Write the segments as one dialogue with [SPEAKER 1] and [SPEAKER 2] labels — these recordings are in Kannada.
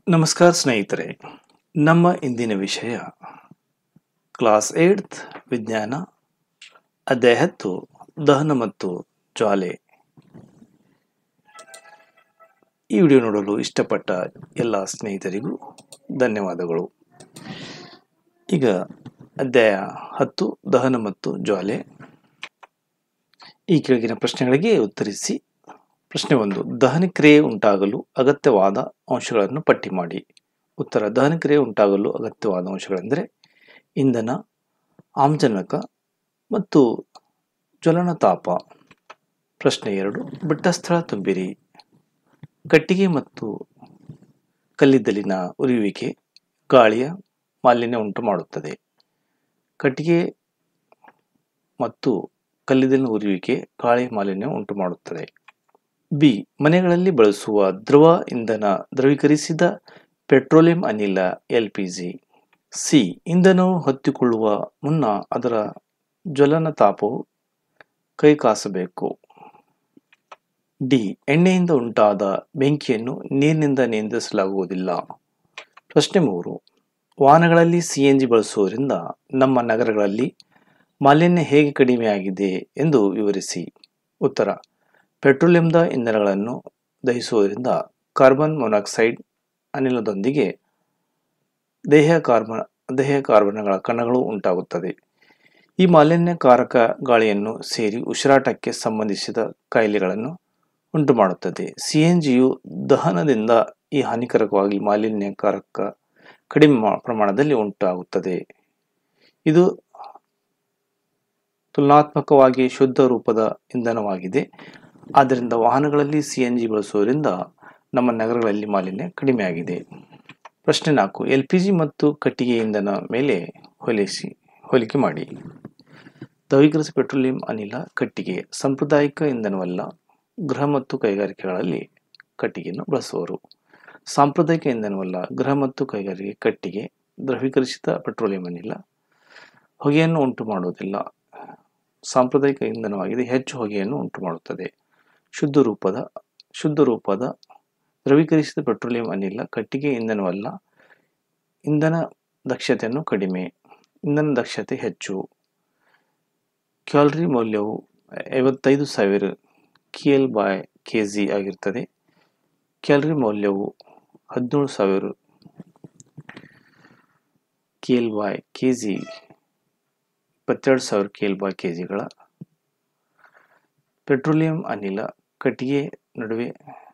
[SPEAKER 1] ನಮಸ್ಕಾರ ಸ್ನೇಹಿತರೆ ನಮ್ಮ ಇಂದಿನ ವಿಷಯ ಕ್ಲಾಸ್ ಏಟ್ತ್ ವಿಜ್ಞಾನ ಅಧ್ಯಾಯ ಹತ್ತು ದಹನ ಮತ್ತು ಜ್ವಾಲೆ ಈ ವಿಡಿಯೋ ನೋಡಲು ಇಷ್ಟಪಟ್ಟ ಎಲ್ಲ ಸ್ನೇಹಿತರಿಗೂ ಧನ್ಯವಾದಗಳು ಈಗ ಅಧ್ಯಾಯ ಹತ್ತು ದಹನ ಮತ್ತು ಜ್ವಾಲೆ ಈ ಕೆಳಗಿನ ಪ್ರಶ್ನೆಗಳಿಗೆ ಉತ್ತರಿಸಿ ಪ್ರಶ್ನೆ ಒಂದು ದಹನ ಕ್ರಿಯೆ ಉಂಟಾಗಲು ಅಗತ್ಯವಾದ ಅಂಶಗಳನ್ನು ಪಟ್ಟಿ ಮಾಡಿ ಉತ್ತರ ದಹನ ಕ್ರಿಯೆ ಉಂಟಾಗಲು ಅಗತ್ಯವಾದ ಅಂಶಗಳೆಂದರೆ ಇಂಧನ ಆಮ್ಲಜನಕ ಮತ್ತು ಜ್ವಲನ ತಾಪ ಪ್ರಶ್ನೆ ಎರಡು ಬಿಟ್ಟ ಸ್ಥಳ ತುಂಬಿರಿ ಕಟ್ಟಿಗೆ ಮತ್ತು ಕಲ್ಲಿದ್ದಲಿನ ಉರಿಯುವಿಕೆ ಗಾಳಿಯ ಮಾಲಿನ್ಯ ಉಂಟು ಮಾಡುತ್ತದೆ ಕಟ್ಟಿಗೆ ಮತ್ತು ಕಲ್ಲಿದ್ದಲಿನ ಉರಿಯುವಿಕೆ ಗಾಳಿ ಮಾಲಿನ್ಯ ಉಂಟು ಮಾಡುತ್ತದೆ ಬಿ ಮನೆಗಳಲ್ಲಿ ಬಳಸುವ ದ್ರವ ಇಂಧನ ದ್ರವೀಕರಿಸಿದ ಪೆಟ್ರೋಲಿಯಂ ಅನಿಲ ಎಲ್ಪಿಜಿ ಸಿ ಇಂಧನವು ಹೊತ್ತಿಕೊಳ್ಳುವ ಮುನ್ನ ಅದರ ಜ್ವಲನ ತಾಪವು ಕೈಕಾಸಬೇಕು ಡಿ ಎಣ್ಣೆಯಿಂದ ಉಂಟಾದ ಬೆಂಕಿಯನ್ನು ನೀರಿನಿಂದ ನಿಯಂತ್ರಿಸಲಾಗುವುದಿಲ್ಲ ಪ್ರಶ್ನೆ ಮೂರು ವಾಹನಗಳಲ್ಲಿ ಸಿ ಎನ್ ಜಿ ಬಳಸುವುದರಿಂದ ನಮ್ಮ ನಗರಗಳಲ್ಲಿ ಮಾಲಿನ್ಯ ಹೇಗೆ ಕಡಿಮೆಯಾಗಿದೆ ಎಂದು ವಿವರಿಸಿ ಉತ್ತರ ಪೆಟ್ರೋಲಿಯಂದ ಇಂಧನಗಳನ್ನು ದಹಿಸುವುದರಿಂದ ಕಾರ್ಬನ್ ಮೊನಾಕ್ಸೈಡ್ ಅನಿಲದೊಂದಿಗೆ ದೇಹ ಕಾರ್ಬನ್ ದೇಹ ಕಾರ್ಬನ್ಗಳ ಕಣಗಳು ಉಂಟಾಗುತ್ತದೆ ಈ ಮಾಲಿನ್ಯಕಾರಕ ಗಾಳಿಯನ್ನು ಸೇರಿ ಉಸಿರಾಟಕ್ಕೆ ಸಂಬಂಧಿಸಿದ ಕಾಯಿಲೆಗಳನ್ನು ಉಂಟುಮಾಡುತ್ತದೆ ಸಿ ಎನ್ ಜಿಯು ದಹನದಿಂದ ಈ ಹಾನಿಕಾರಕವಾಗಿ ಮಾಲಿನ್ಯಕಾರಕ ಕಡಿಮೆ ಮಾ- ಪ್ರಮಾಣದಲ್ಲಿ ಉಂಟಾಗುತ್ತದೆ ಇದು ತುಲನಾತ್ಮಕವಾಗಿ ಶುದ್ಧ ರೂಪದ ಇಂಧನವಾಗಿದೆ ಆದ್ದರಿಂದ ವಾಹನಗಳಲ್ಲಿ ಸಿ ಎನ್ ಜಿ ಬಳಸುವುದರಿಂದ ನಮ್ಮ ನಗರಗಳಲ್ಲಿ ಮಾಲಿನ್ಯ ಕಡಿಮೆಯಾಗಿದೆ ಪ್ರಶ್ನೆ ನಾಲ್ಕು ಎಲ್ ಪಿ ಜಿ ಮತ್ತು ಕಟ್ಟಿಗೆ ಇಂಧನ ಮೇಲೆ ಹೋಲಿಸಿ ಹೋಲಿಕೆ ಮಾಡಿ ದ್ರವೀಕರಿಸಿದ ಪೆಟ್ರೋಲಿಯಂ ಅನಿಲ ಕಟ್ಟಿಗೆ ಸಾಂಪ್ರದಾಯಿಕ ಇಂಧನವಲ್ಲ ಗೃಹ ಮತ್ತು ಕೈಗಾರಿಕೆಗಳಲ್ಲಿ ಕಟ್ಟಿಗೆಯನ್ನು ಬಳಸುವರು ಸಾಂಪ್ರದಾಯಿಕ ಇಂಧನವಲ್ಲ ಗೃಹ ಮತ್ತು ಕೈಗಾರಿಕೆ ಕಟ್ಟಿಗೆ ದ್ರವೀಕರಿಸಿದ ಪೆಟ್ರೋಲಿಯಂ ಅನಿಲ ಹೊಗೆಯನ್ನು ಉಂಟು ಮಾಡುವುದಿಲ್ಲ ಸಾಂಪ್ರದಾಯಿಕ ಇಂಧನವಾಗಿದೆ ಹೆಚ್ಚು ಹೊಗೆಯನ್ನು ಉಂಟು ಮಾಡುತ್ತದೆ ಶುದ್ಧ ರೂಪದ ಶುದ್ಧ ರೂಪದ ದ್ರವೀಕರಿಸಿದ ಪೆಟ್ರೋಲಿಯಂ ಅನಿಲ ಕಟ್ಟಿಗೆ ಇಂಧನವಲ್ಲ ಇಂಧನ ದಕ್ಷತೆಯನ್ನು ಕಡಿಮೆ ಇಂಧನ ದಕ್ಷತೆ ಹೆಚ್ಚು ಕ್ಯಾಲರಿ ಮೌಲ್ಯವು ಐವತ್ತೈದು ಸಾವಿರ ಕಿಎಲ್ ಬಾಯ್ ಕೆ ಜಿ ಆಗಿರುತ್ತದೆ ಕ್ಯಾಲರಿ ಮೌಲ್ಯವು ಹದಿನೇಳು ಸಾವಿರ ಕಿಎಲ್ ಬಾಯ್ ಕೆ ಜಿ ಇಪ್ಪತ್ತೆರಡು ಸಾವಿರ ಕಿಎಲ್ ಬಾಯ್ ಕೆ ಜಿಗಳ ಪೆಟ್ರೋಲಿಯಂ ಅನಿಲ ಕಟ್ಟಿಗೆ ನಡುವೆ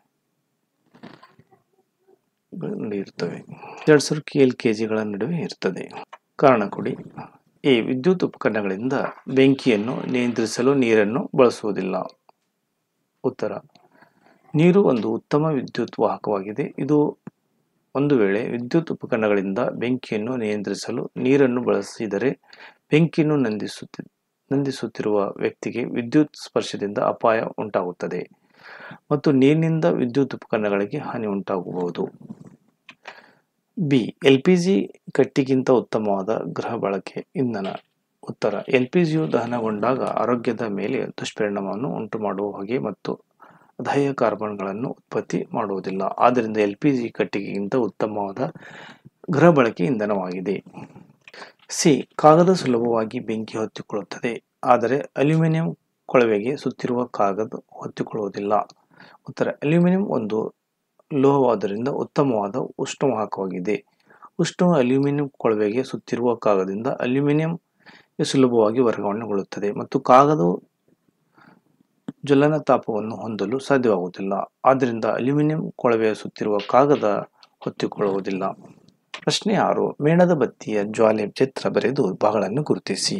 [SPEAKER 1] ನಡುವೆ ಇರ್ತವೆ ಎರಡು ಸಾವಿರ ಕೆ ಎಲ್ ಕೆ ಜಿಗಳ ನಡುವೆ ಇರ್ತದೆ ಕಾರಣ ಕೊಡಿ ಈ ವಿದ್ಯುತ್ ಉಪಕರಣಗಳಿಂದ ಬೆಂಕಿಯನ್ನು ನಿಯಂತ್ರಿಸಲು ನೀರನ್ನು ಬಳಸುವುದಿಲ್ಲ ಉತ್ತರ ನೀರು ಒಂದು ಉತ್ತಮ ವಿದ್ಯುತ್ ವಾಹಕವಾಗಿದೆ ಇದು ಒಂದು ವೇಳೆ ವಿದ್ಯುತ್ ಉಪಕರಣಗಳಿಂದ ಬೆಂಕಿಯನ್ನು ನಿಯಂತ್ರಿಸಲು ನೀರನ್ನು ಬಳಸಿದರೆ ಬೆಂಕಿಯನ್ನು ನಂದಿಸುತ್ತಿ ನಂದಿಸುತ್ತಿರುವ ವ್ಯಕ್ತಿಗೆ ವಿದ್ಯುತ್ ಸ್ಪರ್ಶದಿಂದ ಅಪಾಯ ಉಂಟಾಗುತ್ತದೆ ಮತ್ತು ನೀರಿನಿಂದ ವಿದ್ಯುತ್ ಉಪಕರಣಗಳಿಗೆ ಹಾನಿ ಉಂಟಾಗಬಹುದು ಬಿ ಎಲ್ ಪಿ ಜಿ ಕಟ್ಟಿಗಿಂತ ಉತ್ತಮವಾದ ಗೃಹ ಬಳಕೆ ಇಂಧನ ಉತ್ತರ ಎಲ್ ಪಿ ಜಿಯು ದಹನಗೊಂಡಾಗ ಆರೋಗ್ಯದ ಮೇಲೆ ದುಷ್ಪರಿಣಾಮವನ್ನು ಉಂಟುಮಾಡುವ ಹೊಗೆ ಮತ್ತು ಅದಾಯ ಕಾರ್ಬನ್ಗಳನ್ನು ಉತ್ಪತ್ತಿ ಮಾಡುವುದಿಲ್ಲ ಆದ್ದರಿಂದ ಎಲ್ ಪಿ ಜಿ ಕಟ್ಟಿಗೆಗಿಂತ ಉತ್ತಮವಾದ ಗೃಹ ಬಳಕೆ ಇಂಧನವಾಗಿದೆ ಸಿ ಕಾಗದ ಸುಲಭವಾಗಿ ಬೆಂಕಿ ಹೊತ್ತಿಕೊಳ್ಳುತ್ತದೆ ಆದರೆ ಅಲ್ಯೂಮಿನಿಯಂ ಕೊಳವೆಗೆ ಸುತ್ತಿರುವ ಕಾಗದ ಹೊತ್ತಿಕೊಳ್ಳುವುದಿಲ್ಲ ಉತ್ತರ ಅಲ್ಯೂಮಿನಿಯಂ ಒಂದು ಲೋಹವಾದ್ದರಿಂದ ಉತ್ತಮವಾದ ಉಷ್ಣವಾಹಕವಾಗಿದೆ ಉಷ್ಣವು ಅಲ್ಯೂಮಿನಿಯಂ ಕೊಳವೆಗೆ ಸುತ್ತಿರುವ ಕಾಗದದಿಂದ ಅಲ್ಯೂಮಿನಿಯಂ ಸುಲಭವಾಗಿ ವರ್ಗಾವಣೆಗೊಳ್ಳುತ್ತದೆ ಮತ್ತು ಕಾಗದವು ಜ್ವಲನ ತಾಪವನ್ನು ಹೊಂದಲು ಸಾಧ್ಯವಾಗುವುದಿಲ್ಲ ಆದ್ದರಿಂದ ಅಲ್ಯೂಮಿನಿಯಂ ಕೊಳವೆಯ ಸುತ್ತಿರುವ ಕಾಗದ ಹೊತ್ತಿಕೊಳ್ಳುವುದಿಲ್ಲ ಪ್ರಶ್ನೆ ಆರು ಮೇಣದ ಬತ್ತಿಯ ಜ್ವಾಲೆ ಚಿತ್ರ ಬರೆದು ಭಾಗಗಳನ್ನು ಗುರುತಿಸಿ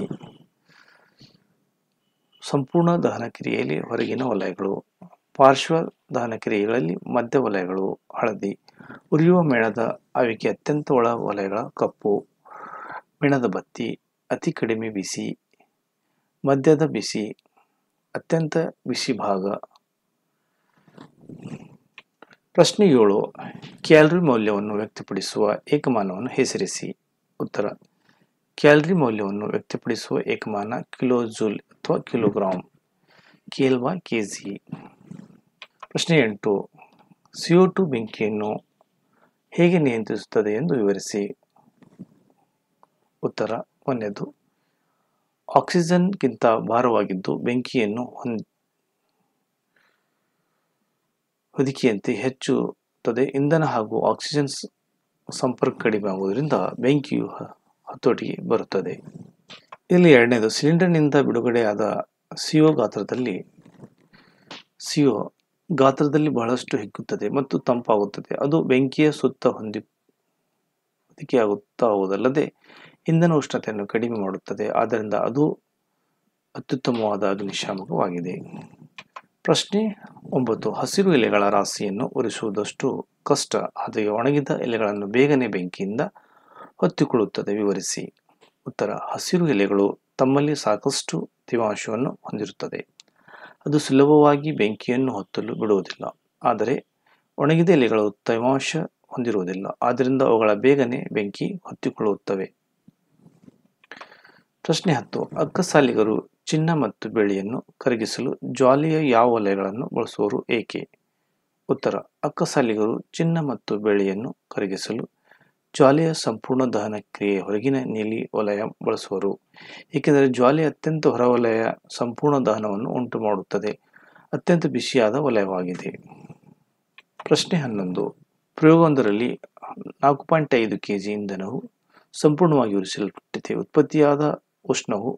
[SPEAKER 1] ಸಂಪೂರ್ಣ ದಹನ ಕ್ರಿಯೆಯಲ್ಲಿ ಹೊರಗಿನ ವಲಯಗಳು ಪಾರ್ಶ್ವ ದಹನ ಕ್ರಿಯೆಗಳಲ್ಲಿ ಮಧ್ಯ ವಲಯಗಳು ಹಳದಿ ಉರಿಯುವ ಮೇಣದ ಆವಿಕೆ ಅತ್ಯಂತ ಒಳ ವಲಯಗಳ ಕಪ್ಪು ಮೇಣದ ಬತ್ತಿ ಅತಿ ಕಡಿಮೆ ಬಿಸಿ ಮಧ್ಯದ ಬಿಸಿ ಅತ್ಯಂತ ಬಿಸಿ ಭಾಗ ಪ್ರಶ್ನೆ ಏಳು ಕ್ಯಾಲರಿ ಮೌಲ್ಯವನ್ನು ವ್ಯಕ್ತಪಡಿಸುವ ಏಕಮಾನವನ್ನು ಹೆಸರಿಸಿ ಉತ್ತರ ಕ್ಯಾಲರಿ ಮೌಲ್ಯವನ್ನು ವ್ಯಕ್ತಪಡಿಸುವ ಏಕಮಾನ ಕಿಲೋ ಜೂಲ್ ಅಥವಾ ಕಿಲೋಗ್ರಾಮ್ ಕೇಲ್ವಾ ಕೆ ಜಿ ಪ್ರಶ್ನೆ ಎಂಟು ಸಿ ಒ ಟು ಬೆಂಕಿಯನ್ನು ಹೇಗೆ ನಿಯಂತ್ರಿಸುತ್ತದೆ ಎಂದು ವಿವರಿಸಿ ಉತ್ತರ ಒಂದನೇದು ಆಕ್ಸಿಜನ್ಗಿಂತ ಭಾರವಾಗಿದ್ದು ಬೆಂಕಿಯನ್ನು ಹೊಂದ್ ಹೊದಿಕೆಯಂತೆ ಹೆಚ್ಚುತ್ತದೆ ಇಂಧನ ಹಾಗೂ ಆಕ್ಸಿಜನ್ ಸ- ಸಂಪರ್ಕ ಕಡಿಮೆ ಆಗುವುದರಿಂದ ಬೆಂಕಿಯು ಹ- ಹತೋಟಿಗೆ ಬರುತ್ತದೆ ಇಲ್ಲಿ ಎರಡನೇದು ಸಿಲಿಂಡರ್ನಿಂದ ಬಿಡುಗಡೆಯಾದ ಸಿಒ ಗಾತ್ರದಲ್ಲಿ ಸಿಒ ಗಾತ್ರದಲ್ಲಿ ಬಹಳಷ್ಟು ಹಿಗ್ಗುತ್ತದೆ ಮತ್ತು ತಂಪಾಗುತ್ತದೆ ಅದು ಬೆಂಕಿಯ ಸುತ್ತ ಹೊಂದಿ ಹೊದಿಕೆಯಾಗುತ್ತಾ ಹೋದಲ್ಲದೆ ಇಂಧನ ಉಷ್ಣತೆಯನ್ನು ಕಡಿಮೆ ಮಾಡುತ್ತದೆ ಆದ್ದರಿಂದ ಅದು ಅತ್ಯುತ್ತಮವಾದ ಅಗ್ನಿಶಾಮಕವಾಗಿದೆ ಪ್ರಶ್ನೆ ಒಂಬತ್ತು ಹಸಿರು ಎಲೆಗಳ ರಾಶಿಯನ್ನು ಉರಿಸುವುದಷ್ಟು ಕಷ್ಟ ಆದರೆ ಒಣಗಿದ ಎಲೆಗಳನ್ನು ಬೇಗನೆ ಬೆಂಕಿಯಿಂದ ಹೊತ್ತಿಕೊಳ್ಳುತ್ತದೆ ವಿವರಿಸಿ ಉತ್ತರ ಹಸಿರು ಎಲೆಗಳು ತಮ್ಮಲ್ಲಿ ಸಾಕಷ್ಟು ತೇವಾಂಶವನ್ನು ಹೊಂದಿರುತ್ತದೆ ಅದು ಸುಲಭವಾಗಿ ಬೆಂಕಿಯನ್ನು ಹೊತ್ತಲು ಬಿಡುವುದಿಲ್ಲ ಆದರೆ ಒಣಗಿದ ಎಲೆಗಳು ತೇವಾಂಶ ಹೊಂದಿರುವುದಿಲ್ಲ ಆದ್ದರಿಂದ ಅವುಗಳ ಬೇಗನೆ ಬೆಂಕಿ ಹೊತ್ತಿಕೊಳ್ಳುತ್ತವೆ ಪ್ರಶ್ನೆ ಹತ್ತು ಅಕ್ಕಸಾಲಿಗರು ಚಿನ್ನ ಮತ್ತು ಬೆಳ್ಳಿಯನ್ನು ಕರಗಿಸಲು ಜ್ವಾಲೆಯ ಯಾವ ವಲಯಗಳನ್ನು ಬಳಸುವರು ಏಕೆ ಉತ್ತರ ಅಕ್ಕಸಾಲಿಗರು ಚಿನ್ನ ಮತ್ತು ಬೆಳ್ಳಿಯನ್ನು ಕರಗಿಸಲು ಜ್ವಾಲೆಯ ಸಂಪೂರ್ಣ ದಹನ ಕ್ರಿಯೆ ಹೊರಗಿನ ನೀಲಿ ವಲಯ ಬಳಸುವರು ಏಕೆಂದರೆ ಜ್ವಾಲೆ ಅತ್ಯಂತ ಹೊರವಲಯ ಸಂಪೂರ್ಣ ದಹನವನ್ನು ಉಂಟು ಮಾಡುತ್ತದೆ ಅತ್ಯಂತ ಬಿಸಿಯಾದ ವಲಯವಾಗಿದೆ ಪ್ರಶ್ನೆ ಹನ್ನೊಂದು ಪ್ರಯೋಗವೊಂದರಲ್ಲಿ ನಾಲ್ಕು ಪಾಯಿಂಟ್ ಐದು ಕೆ ಜಿ ಇಂಧನವು ಸಂಪೂರ್ಣವಾಗಿ ಉರಿಸಲ್ಪಟ್ಟಿದೆ ಉತ್ಪತ್ತಿಯಾದ ಉಷ್ಣವು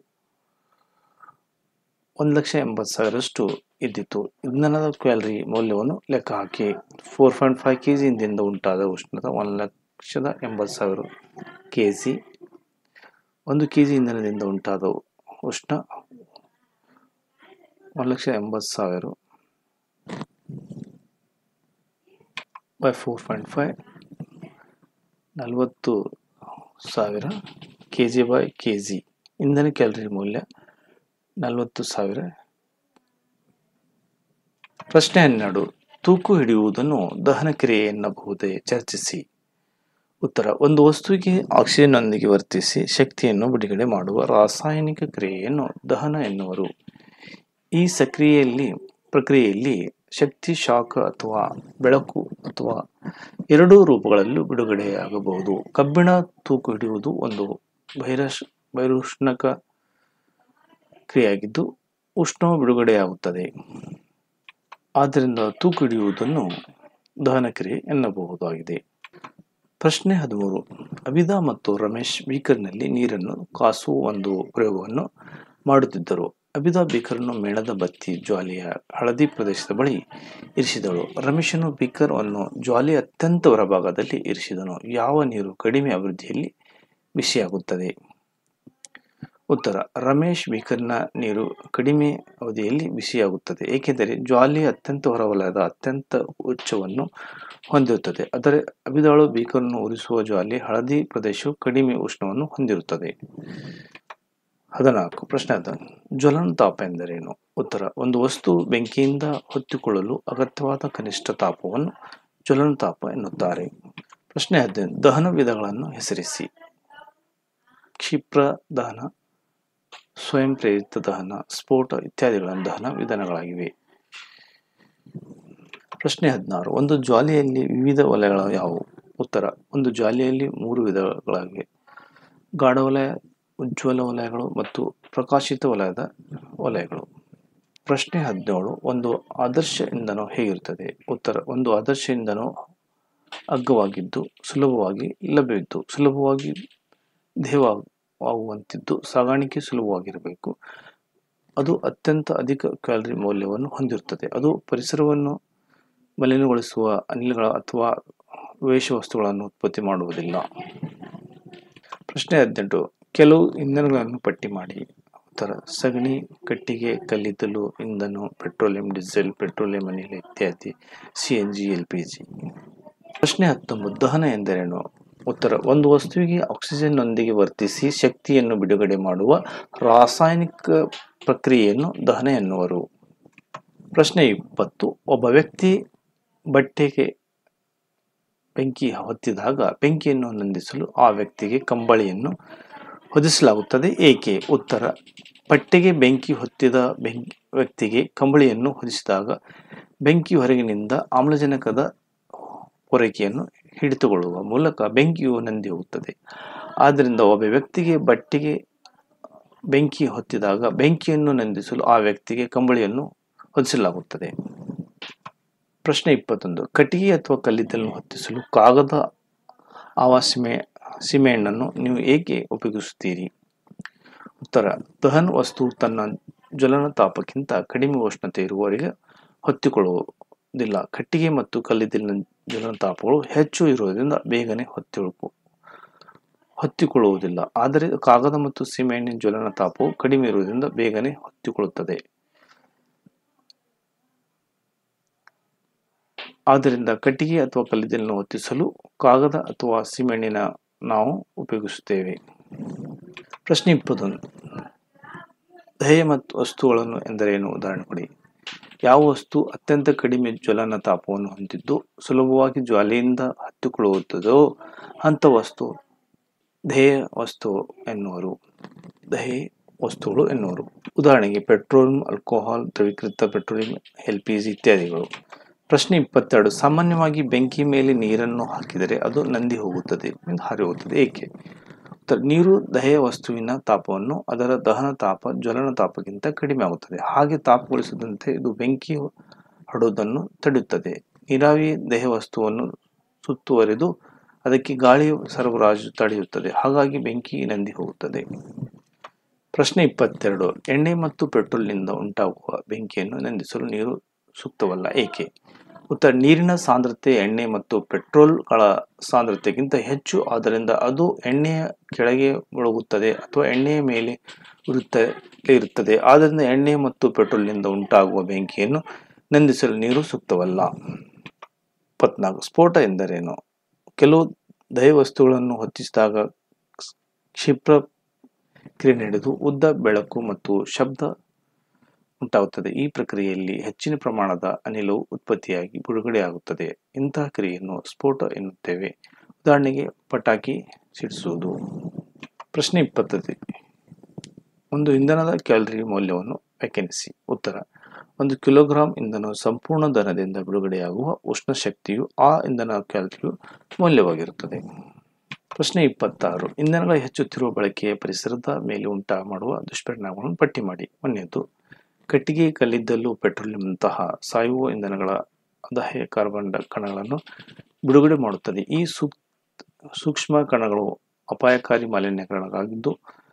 [SPEAKER 1] ಒಂದು ಲಕ್ಷ ಎಂಬತ್ತು ಸಾವಿರಷ್ಟು ಇದ್ದಿತು ಇಂಧನದ ಕ್ಯಾಲರಿ ಮೌಲ್ಯವನ್ನು ಲೆಕ್ಕ ಹಾಕಿ four point five K G ಇಂದಿಂದ ಉಂಟಾದ ಉಷ್ಣದ ಒಂದು ಲಕ್ಷದ ಎಂಬತ್ತು ಸಾವಿರ ಕೆ ಜಿ ಒಂದು ಕೆ ಜಿ ಇಂಧನದಿಂದ ಉಂಟಾದ ಉಷ್ಣ ಒಂದು ಲಕ್ಷ ಎಂಬತ್ತು ಸಾವಿರ ಬೈ ಫೋರ್ ಪಾಯಿಂಟ್ ಫೈವ್ ನಲವತ್ತು ಸಾವಿರ K G by K G ಇಂಧನ ಕ್ಯಾಲರಿ ಮೌಲ್ಯ ನಲವತ್ತು ಸಾವಿರ ಪ್ರಶ್ನೆ ಹನ್ನೆರಡು ತೂಕು ಹಿಡಿಯುವುದನ್ನು ದಹನ ಕ್ರಿಯೆ ಎನ್ನಬಹುದೇ ಚರ್ಚಿಸಿ ಉತ್ತರ ಒಂದು ವಸ್ತುವಿಗೆ ಆಕ್ಸಿಜನ್ನೊಂದಿಗೆ ವರ್ತಿಸಿ ಶಕ್ತಿಯನ್ನು ಬಿಡುಗಡೆ ಮಾಡುವ ರಾಸಾಯನಿಕ ಕ್ರಿಯೆಯನ್ನು ದಹನ ಎನ್ನುವರು ಈ ಸಕ್ರಿಯೆಯಲ್ಲಿ ಪ್ರಕ್ರಿಯೆಯಲ್ಲಿ ಶಕ್ತಿ ಶಾಖ ಅಥವಾ ಬೆಳಕು ಅಥವಾ ಎರಡೂ ರೂಪಗಳಲ್ಲೂ ಬಿಡುಗಡೆಯಾಗಬಹುದು ಕಬ್ಬಿಣ ತೂಕು ಹಿಡಿಯುವುದು ಒಂದು ಬಹಿರಶ್ ಬಹಿರುಷ್ಣಕ ಕ್ರಿಯೆಯಾಗಿದ್ದು ಉಷ್ಣವು ಬಿಡುಗಡೆಯಾಗುತ್ತದೆ ಆದ್ದರಿಂದ ತೂಕು ಹಿಡಿಯುವುದನ್ನು ದಹನ ಕ್ರಿಯೆ ಎನ್ನಬಹುದಾಗಿದೆ ಪ್ರಶ್ನೆ ಹದಿಮೂರು ಅಬಿದಾ ಮತ್ತು ರಮೇಶ್ ಬೀಕರ್ನಲ್ಲಿ ನೀರನ್ನು ಕಾಸುವ ಒಂದು ಪ್ರಯೋಗವನ್ನು ಮಾಡುತ್ತಿದ್ದರು ಅಬಿದಾ ಬೀಕರ್ನ್ನು ಮೇಣದ ಬತ್ತಿ ಜ್ವಾಲೆಯ ಹಳದಿ ಪ್ರದೇಶದ ಬಳಿ ಇರಿಸಿದಳು ರಮೇಶನು ಬೀಕರ್ ಅನ್ನು ಜ್ವಾಲೆಯ ಅತ್ಯಂತ ಹೊರಭಾಗದಲ್ಲಿ ಇರಿಸಿದನು ಯಾವ ನೀರು ಕಡಿಮೆ ಅವಧಿಯಲ್ಲಿ ಬಿಸಿಯಾಗುತ್ತದೆ ಉತ್ತರ ರಮೇಶ್ ಬೀಕರ್ನ ನೀರು ಕಡಿಮೆ ಅವಧಿಯಲ್ಲಿ ಬಿಸಿಯಾಗುತ್ತದೆ ಏಕೆಂದರೆ ಜ್ವಾಲೆಯ ಅತ್ಯಂತ ಹೊರವಲಯದ ಅತ್ಯಂತ ಉಚ್ಚವನ್ನು ಹೊಂದಿರುತ್ತದೆ ಆದರೆ ಅಬಿದಾಳು ಬೀಕರ್ನ್ನು ಉರಿಸುವ ಜ್ವಾಲೆ ಹಳದಿ ಪ್ರದೇಶವು ಕಡಿಮೆ ಉಷ್ಣವನ್ನು ಹೊಂದಿರುತ್ತದೆ ಹದಿನಾಲ್ಕು ಪ್ರಶ್ನೆ ಅದ ಜ್ವಲನ ತಾಪ ಎಂದರೇನು ಉತ್ತರ ಒಂದು ವಸ್ತು ಬೆಂಕಿಯಿಂದ ಹೊತ್ತಿಕೊಳ್ಳಲು ಅಗತ್ಯವಾದ ಕನಿಷ್ಠ ತಾಪವನ್ನು ಜ್ವಲನ ತಾಪ ಎನ್ನುತ್ತಾರೆ ಪ್ರಶ್ನೆ ಹದಿನೈದು ದಹನ ವಿಧಗಳನ್ನು ಹೆಸರಿಸಿ ಕ್ಷಿಪ್ರ ದಹನ ಸ್ವಯಂ ಪ್ರೇರಿತ ದಹನ ಸ್ಫೋಟ ಇತ್ಯಾದಿಗಳ ದಹನ ವಿಧಾನಗಳಾಗಿವೆ ಪ್ರಶ್ನೆ ಹದಿನಾರು ಒಂದು ಜ್ವಾಲೆಯಲ್ಲಿ ವಿವಿಧ ವಲಯಗಳು ಯಾವುವು ಉತ್ತರ ಒಂದು ಜ್ವಾಲೆಯಲ್ಲಿ ಮೂರು ವಿಧಗಳಾಗಿವೆ ಗಾಢ ವಲಯ ಉಜ್ವಲ ವಲಯಗಳು ಮತ್ತು ಪ್ರಕಾಶಿತ ವಲಯದ ವಲಯಗಳು ಪ್ರಶ್ನೆ ಹದಿನೇಳು ಒಂದು ಆದರ್ಶ ಇಂಧನವು ಹೇಗಿರುತ್ತದೆ ಉತ್ತರ ಒಂದು ಆದರ್ಶ ಇಂಧನವು ಅಗ್ಗವಾಗಿದ್ದು ಸುಲಭವಾಗಿ ಲಭ್ಯವಿದ್ದು ಸುಲಭವಾಗಿ ದೇಹವಾಗುವಂತಿದ್ದು ಸಾಗಾಣಿಕೆ ಸುಲಭವಾಗಿರಬೇಕು ಅದು ಅತ್ಯಂತ ಅಧಿಕ ಕ್ಯಾಲರಿ ಮೌಲ್ಯವನ್ನು ಹೊಂದಿರುತ್ತದೆ ಅದು ಪರಿಸರವನ್ನು ಮಲಿನಗೊಳಿಸುವ ಅನಿಲಗಳ ಅಥವಾ ವೇಷ ವಸ್ತುಗಳನ್ನು ಉತ್ಪತ್ತಿ ಮಾಡುವುದಿಲ್ಲ ಪ್ರಶ್ನೆ ಹದಿನೆಂಟು ಕೆಲವು ಇಂಧನಗಳನ್ನು ಪಟ್ಟಿ ಮಾಡಿ ಉತ್ತರ ಸಗಣಿ ಕಟ್ಟಿಗೆ ಕಲ್ಲಿದ್ದಲು ಇಂಧನ ಪೆಟ್ರೋಲಿಯಂ ಡೀಸೆಲ್ ಪೆಟ್ರೋಲಿಯಂ ಅನಿಲ ಇತ್ಯಾದಿ C N G L P G ಪ್ರಶ್ನೆ ಹತ್ತೊಂಬತ್ತು ದಹನ ಎಂದರೇನು ಉತ್ತರ ಒಂದು ವಸ್ತುವಿಗೆ ಆಕ್ಸಿಜನ್ನೊಂದಿಗೆ ವರ್ತಿಸಿ ಶಕ್ತಿಯನ್ನು ಬಿಡುಗಡೆ ಮಾಡುವ ರಾಸಾಯನಿಕ ಪ್ರಕ್ರಿಯೆಯನ್ನು ದಹನ ಎನ್ನುವರು ಪ್ರಶ್ನೆ ಇಪ್ಪತ್ತು ಒಬ್ಬ ವ್ಯಕ್ತಿ ಬಟ್ಟೆಗೆ ಬೆಂಕಿ ಹೊತ್ತಿದಾಗ ಬೆಂಕಿಯನ್ನು ನಂದಿಸಲು ಆ ವ್ಯಕ್ತಿಗೆ ಕಂಬಳಿಯನ್ನು ಹೊದಿಸಲಾಗುತ್ತದೆ ಏಕೆ ಉತ್ತರ ಬಟ್ಟೆಗೆ ಬೆಂಕಿ ಹೊತ್ತಿದ ಬೆಂಕಿ ವ್ಯಕ್ತಿಗೆ ಕಂಬಳಿಯನ್ನು ಹೊದಿಸಿದಾಗ ಬೆಂಕಿ ಹೊರಗಿನಿಂದ ಆಮ್ಲಜನಕದ ಪೂರೈಕೆಯನ್ನು ಹಿಡಿತುಕೊಳ್ಳುವ ಮೂಲಕ ಬೆಂಕಿಯು ನಂದಿ ಹೋಗುತ್ತದೆ ಆದ್ದರಿಂದ ಒಬ್ಬ ವ್ಯಕ್ತಿಗೆ ಬಟ್ಟೆಗೆ ಬೆಂಕಿ ಹೊತ್ತಿದಾಗ ಬೆಂಕಿಯನ್ನು ನಂದಿಸಲು ಆ ವ್ಯಕ್ತಿಗೆ ಕಂಬಳಿಯನ್ನು ಹೊದಿಸಲಾಗುತ್ತದೆ ಪ್ರಶ್ನೆ ಇಪ್ಪತ್ತೊಂದು ಕಟ್ಟಿಗೆ ಅಥವಾ ಕಲ್ಲಿದ್ದಲನ್ನು ಹೊತ್ತಿಸಲು ಕಾಗದ ಆವ ಸೀಮೆ ಸೀಮೆಎಣ್ಣನ್ನು ನೀವು ಏಕೆ ಉಪಯೋಗಿಸುತ್ತೀರಿ ಉತ್ತರ ದಹನ್ ವಸ್ತು ತನ್ನ ಜ್ವಲನ ತಾಪಕ್ಕಿಂತ ಕಡಿಮೆ ಉಷ್ಣತೆ ಇರುವವರೆಗೆ ಹೊತ್ತಿಕೊಳ್ಳುವುದಿಲ್ಲ ಕಟ್ಟಿಗೆ ಮತ್ತು ಕಲ್ಲಿದ್ದಲಿನ ಜ್ವಲನ ತಾಪಗಳು ಹೆಚ್ಚು ಇರುವುದರಿಂದ ಬೇಗನೆ ಹೊತ್ತಿಕೊಳ್ಳು ಹೊತ್ತಿಕೊಳ್ಳುವುದಿಲ್ಲ ಆದರೆ ಕಾಗದ ಮತ್ತು ಸೀಮೆಎಣ್ಣೆ ಜ್ವಲನ ತಾಪವು ಕಡಿಮೆ ಇರುವುದರಿಂದ ಬೇಗನೆ ಹೊತ್ತಿಕೊಳ್ಳುತ್ತದೆ ಆದ್ದರಿಂದ ಕಟ್ಟಿಗೆ ಅಥವಾ ಕಲ್ಲಿದ್ದಲನ್ನು ಹೊತ್ತಿಸಲು ಕಾಗದ ಅಥವಾ ಸೀಮೆಎಣ್ಣಿನ ನಾವು ಉಪಯೋಗಿಸುತ್ತೇವೆ ಪ್ರಶ್ನೆ ಇಪ್ಪತ್ತೊಂದು ಧ್ಯೇಯ ಮತ್ತು ವಸ್ತುಗಳನ್ನು ಎಂದರೇನು ಉದಾಹರಣೆ ಕೊಡಿ ಯಾವ ವಸ್ತು ಅತ್ಯಂತ ಕಡಿಮೆ ಜ್ವಲನ ತಾಪವನ್ನು ಹೊಂದಿದ್ದು ಸುಲಭವಾಗಿ ಜ್ವಾಲೆಯಿಂದ ಹತ್ತಿಕೊಳ್ಳುತ್ತದೋ ಅಂಥ ವಸ್ತು ಧ್ಯೇಯ ವಸ್ತು ಎನ್ನುವರು ಧ್ಯೇಯ ವಸ್ತುಗಳು ಎನ್ನುವರು ಉದಾಹರಣೆಗೆ ಪೆಟ್ರೋಲಿಯಂ ಆಲ್ಕೋಹಾಲ್ ದ್ರವೀಕೃತ ಪೆಟ್ರೋಲಿಯಂ ಎಲ್ ಪಿ ಜಿ ಇತ್ಯಾದಿಗಳು ಪ್ರಶ್ನೆ ಇಪ್ಪತ್ತೆರಡು ಸಾಮಾನ್ಯವಾಗಿ ಬೆಂಕಿ ಮೇಲೆ ನೀರನ್ನು ಹಾಕಿದರೆ ಅದು ನಂದಿ ಹೋಗುತ್ತದೆ ಹಾರಿ ಹೋಗುತ್ತದೆ ಏಕೆ ಉತ್ತರ ನೀರು ದಹೆಯ ವಸ್ತುವಿನ ತಾಪವನ್ನು ಅದರ ದಹನ ತಾಪ ಜ್ವಲನ ತಾಪಕ್ಕಿಂತ ಕಡಿಮೆ ಆಗುತ್ತದೆ ಹಾಗೆ ತಾಪಗೊಳಿಸದಂತೆ ಇದು ಬೆಂಕಿ ಹರಡುವುದನ್ನು ತಡೆಯುತ್ತದೆ ನೀರಾವಿ ದಹೆಯ ವಸ್ತುವನ್ನು ಸುತ್ತುವರೆದು ಅದಕ್ಕೆ ಗಾಳಿ ಸರಬರಾಜು ತಡೆಯುತ್ತದೆ ಹಾಗಾಗಿ ಬೆಂಕಿ ನಂದಿ ಹೋಗುತ್ತದೆ ಪ್ರಶ್ನೆ ಇಪ್ಪತ್ತೆರಡು ಎಣ್ಣೆ ಮತ್ತು ಪೆಟ್ರೋಲ್ನಿಂದ ಉಂಟಾಗುವ ಬೆಂಕಿಯನ್ನು ನಂದಿಸಲು ನೀರು ಸೂಕ್ತವಲ್ಲ ಏಕೆ ಉತ್ತರ ನೀರಿನ ಸಾಂದ್ರತೆ ಎಣ್ಣೆ ಮತ್ತು ಪೆಟ್ರೋಲ್ಗಳ ಸಾಂದ್ರತೆಗಿಂತ ಹೆಚ್ಚು ಆದ್ದರಿಂದ ಅದು ಎಣ್ಣೆಯ ಕೆಳಗೆ ಮುಳುಗುತ್ತದೆ ಅಥವಾ ಎಣ್ಣೆಯ ಮೇಲೆ ಇರುತ್ತಲೇ ಇರುತ್ತದೆ ಆದ್ದರಿಂದ ಎಣ್ಣೆ ಮತ್ತು ಪೆಟ್ರೋಲ್ನಿಂದ ಉಂಟಾಗುವ ಬೆಂಕಿಯನ್ನು ನಂದಿಸಲು ನೀರು ಸೂಕ್ತವಲ್ಲ ಇಪ್ಪತ್ನಾಲ್ಕು ಸ್ಫೋಟ ಎಂದರೇನು ಕೆಲವು ದಹಿ ವಸ್ತುಗಳನ್ನು ಹೊತ್ತಿಸಿದಾಗ ಕ್ಷಿಪ್ರ ಕ್ರಿಯೆ ನಡೆದು ಉದ್ದ ಬೆಳಕು ಮತ್ತು ಶಬ್ದ ಉಂಟಾಗುತ್ತದೆ ಈ ಪ್ರಕ್ರಿಯೆಯಲ್ಲಿ ಹೆಚ್ಚಿನ ಪ್ರಮಾಣದ ಅನಿಲವು ಉತ್ಪತ್ತಿಯಾಗಿ ಬಿಡುಗಡೆಯಾಗುತ್ತದೆ ಇಂತಹ ಕ್ರಿಯೆಯನ್ನು ಸ್ಫೋಟ ಎನ್ನುತ್ತೇವೆ ಉದಾಹರಣೆಗೆ ಪಟಾಕಿ ಸಿಡಿಸುವುದು ಪ್ರಶ್ನೆ ಇಪ್ಪತ್ತೈದು ಒಂದು ಇಂಧನದ ಕ್ಯಾಲರಿ ಮೌಲ್ಯವನ್ನು ವ್ಯಾಖ್ಯಾನಿಸಿ ಉತ್ತರ ಒಂದು ಕಿಲೋಗ್ರಾಂ ಇಂಧನವು ಸಂಪೂರ್ಣ ದರದಿಂದ ಬಿಡುಗಡೆಯಾಗುವ ಉಷ್ಣ ಶಕ್ತಿಯು ಆ ಇಂಧನ ಕ್ಯಾಲರಿಯು ಮೌಲ್ಯವಾಗಿರುತ್ತದೆ ಪ್ರಶ್ನೆ ಇಪ್ಪತ್ತಾರು ಇಂಧನಗಳ ಹೆಚ್ಚುತ್ತಿರುವ ಬಳಕೆಯ ಪರಿಸರದ ಮೇಲೆ ಉಂಟಾ ಮಾಡುವ ದುಷ್ಪರಿಣಾಮಗಳನ್ನು ಪಟ್ಟಿ ಮಾಡಿ ಒಂದನೇದು ಕಟ್ಟಿಗೆ ಕಲ್ಲಿದ್ದಲು ಪೆಟ್ರೋಲಿಯಂತಹ ಸಾಯುವ ಇಂಧನಗಳ ದಹೆ ಕಾರ್ಬನ್ ಕಣಗಳನ್ನು ಬಿಡುಗಡೆ ಮಾಡುತ್ತದೆ ಈ ಸೂಕ್ ಸೂಕ್ಷ್ಮ ಕಣಗಳು ಅಪಾಯಕಾರಿ ಮಾಲಿನ್ಯಕರಣಗಳಾಗಿದ್ದು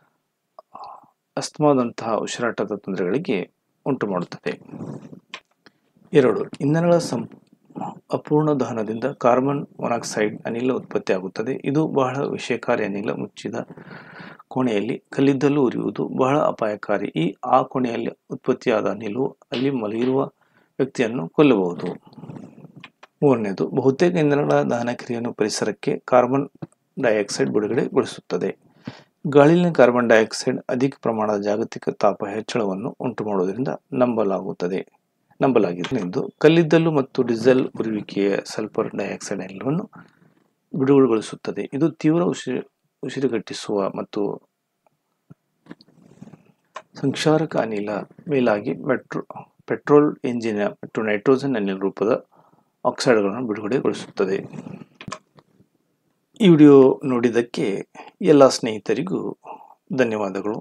[SPEAKER 1] ಅಸ್ತಮಾದಂತಹ ಉಸಿರಾಟದ ತೊಂದರೆಗಳಿಗೆ ಉಂಟು ಮಾಡುತ್ತದೆ ಎರಡು ಇಂಧನಗಳ ಸಂ ಅಪೂರ್ಣ ದಹನದಿಂದ ಕಾರ್ಬನ್ ಮೊನಾಕ್ಸೈಡ್ ಅನಿಲ ಉತ್ಪತ್ತಿಯಾಗುತ್ತದೆ ಇದು ಬಹಳ ವಿಷಯಕಾರಿ ಅನಿಲ ಮುಚ್ಚಿದ ಕೋಣೆಯಲ್ಲಿ ಕಲ್ಲಿದ್ದಲು ಉರಿಯುವುದು ಬಹಳ ಅಪಾಯಕಾರಿ ಈ ಆ ಕೋಣೆಯಲ್ಲಿ ಉತ್ಪತ್ತಿಯಾದ ಅನಿಲವು ಅಲ್ಲಿ ಮಲಗಿರುವ ವ್ಯಕ್ತಿಯನ್ನು ಕೊಲ್ಲಬಹುದು ಮೂರನೇದು ಬಹುತೇಕ ಇಂಧನಗಳ ದಹನ ಕ್ರಿಯೆಯನ್ನು ಪರಿಸರಕ್ಕೆ ಕಾರ್ಬನ್ ಡೈಆಕ್ಸೈಡ್ ಬಿಡುಗಡೆಗೊಳಿಸುತ್ತದೆ ಗಾಳಿಯಲ್ಲಿನ ಕಾರ್ಬನ್ ಡೈಆಕ್ಸೈಡ್ ಅಧಿಕ ಪ್ರಮಾಣದ ಜಾಗತಿಕ ತಾಪ ಹೆಚ್ಚಳವನ್ನು ಉಂಟು ಮಾಡುವುದರಿಂದ ನಂಬಲಾಗುತ್ತದೆ ನಂಬಲಾಗಿದೆ ಎಂದು ಕಲ್ಲಿದ್ದಲು ಮತ್ತು ಡೀಸೆಲ್ ಉರುವಿಕೆಯ ಸಲ್ಫರ್ ಡೈಆಕ್ಸೈಡ್ ಅನಿಲವನ್ನು ಬಿಡುಗಡೆಗೊಳಿಸುತ್ತದೆ ಇದು ತೀವ್ರ ಉಸಿರು ಉಸಿರುಗಟ್ಟಿಸುವ ಮತ್ತು ಸಂಕ್ಷಾರಕ ಅನಿಲ ಮೇಲಾಗಿ ಮೆಟ್ರೋ ಪೆಟ್ರೋಲ್ ಎಂಜಿನ್ ಮತ್ತು ನೈಟ್ರೋಜನ್ ಅನಿಲ ರೂಪದ ಆಕ್ಸೈಡ್ಗಳನ್ನು ಬಿಡುಗಡೆಗೊಳಿಸುತ್ತದೆ ಈ ವಿಡಿಯೋ ನೋಡಿದ್ದಕ್ಕೆ ಎಲ್ಲ ಸ್ನೇಹಿತರಿಗೂ ಧನ್ಯವಾದಗಳು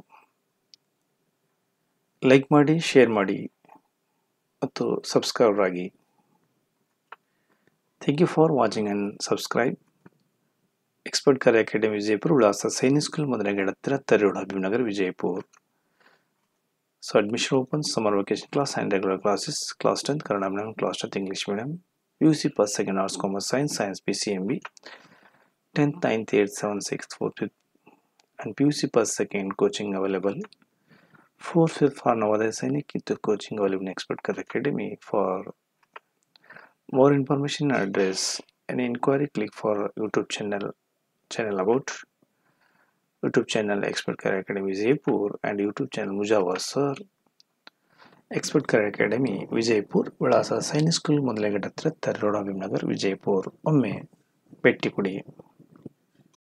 [SPEAKER 1] ಲೈಕ್ ಮಾಡಿ ಶೇರ್ ಮಾಡಿ ಮತ್ತು ಸಬ್ಸ್ಕ್ರೈಬರ್ ಆಗಿ thank you for watching and subscribe expert ಕರೆ ಅಕಾಡೆಮಿ ವಿಜಯಪುರ ವಿಳಾಸ ಸೈನಿಕ್ ಸ್ಕೂಲ್ ಮೊದಲನೇ ಹತ್ತಿರ ತರೇಡ್ Habibnagar Vijayapur so admission open summer vacation class and regular classes class tenth Kannada medium class tenth English medium U C first second arts commerce science science P C M B tenth ninth eight seven six four fifth and P U C first second coaching available fourth fifth for Navodaya Sainik with the coaching available in Expert Career Academy. For more information and address any inquiry click for YouTube channel channel about YouTube channel Expert Career Academy Vijaypur and YouTube channel Mujawar Sir expert ಕರೆ ಅಕಾಡೆಮಿ ವಿಜಯಪುರ್ ವಿಳಾಸ ಸೈನಿಕ್ ಸ್ಕೂಲ್ ಮೊದಲಗಡೆ ಹತ್ರ ತರ್ರೋಡ ಭೀಮ್ನಗರ್ ವಿಜಯಪುರ್ ಒಮ್ಮೆ ಭೇಟಿ ಕೊಡಿ